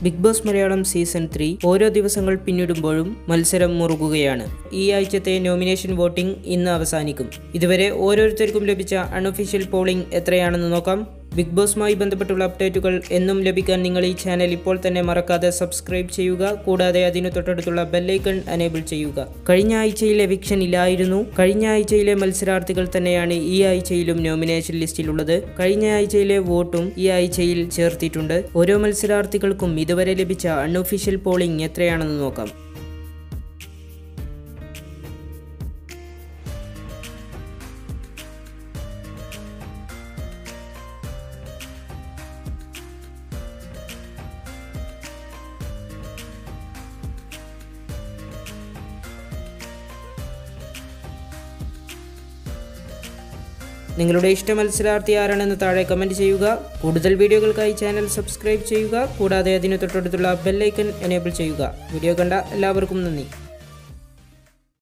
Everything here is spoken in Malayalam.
big Boss Malayalam season three ഓരോ ദിവസങ്ങൾ പിന്നിടുമ്പോഴും മത്സരം മുറുകുകയാണ് ഈ ആഴ്ചത്തെ നോമിനേഷൻ വോട്ടിംഗ് ഇന്ന് അവസാനിക്കും ഇതുവരെ ഓരോരുത്തർക്കും ലഭിച്ച അൺഒഫീഷ്യൽ പോളിംഗ് എത്രയാണെന്ന് നോക്കാം ബിഗ് ബോസുമായി ബന്ധപ്പെട്ടുള്ള അപ്ഡേറ്റുകൾ എന്നും ലഭിക്കാൻ നിങ്ങൾ ഈ ചാനൽ ഇപ്പോൾ തന്നെ മറക്കാതെ സബ്സ്ക്രൈബ് ചെയ്യുക കൂടാതെ അതിനു തൊട്ടടുത്തുള്ള ബെല്ലൈക്കൺ അനേബിൾ ചെയ്യുക കഴിഞ്ഞ ആഴ്ചയിൽ എവിക്ഷൻ ഇല്ലായിരുന്നു കഴിഞ്ഞ ആഴ്ചയിലെ മത്സരാർത്ഥികൾ തന്നെയാണ് ഈ ആഴ്ചയിലും നോമിനേഷൻ ലിസ്റ്റിലുള്ളത് കഴിഞ്ഞ ആഴ്ചയിലെ വോട്ടും ഈ ആഴ്ചയിൽ ചേർത്തിട്ടുണ്ട് ഓരോ മത്സരാർത്ഥികൾക്കും ഇതുവരെ ലഭിച്ച അൺഒഫീഷ്യൽ പോളിംഗ് എത്രയാണെന്ന് നോക്കാം നിങ്ങളുടെ ഇഷ്ട മത്സരാർത്ഥി ആരാണെന്ന് താഴെ കമൻറ്റ് ചെയ്യുക കൂടുതൽ വീഡിയോകൾക്കായി ചാനൽ സബ്സ്ക്രൈബ് ചെയ്യുക കൂടാതെ അതിന് തൊട്ടടുത്തുള്ള ബെല്ലൈക്കൺ എനേബിൾ ചെയ്യുക വീഡിയോ കണ്ട എല്ലാവർക്കും നന്ദി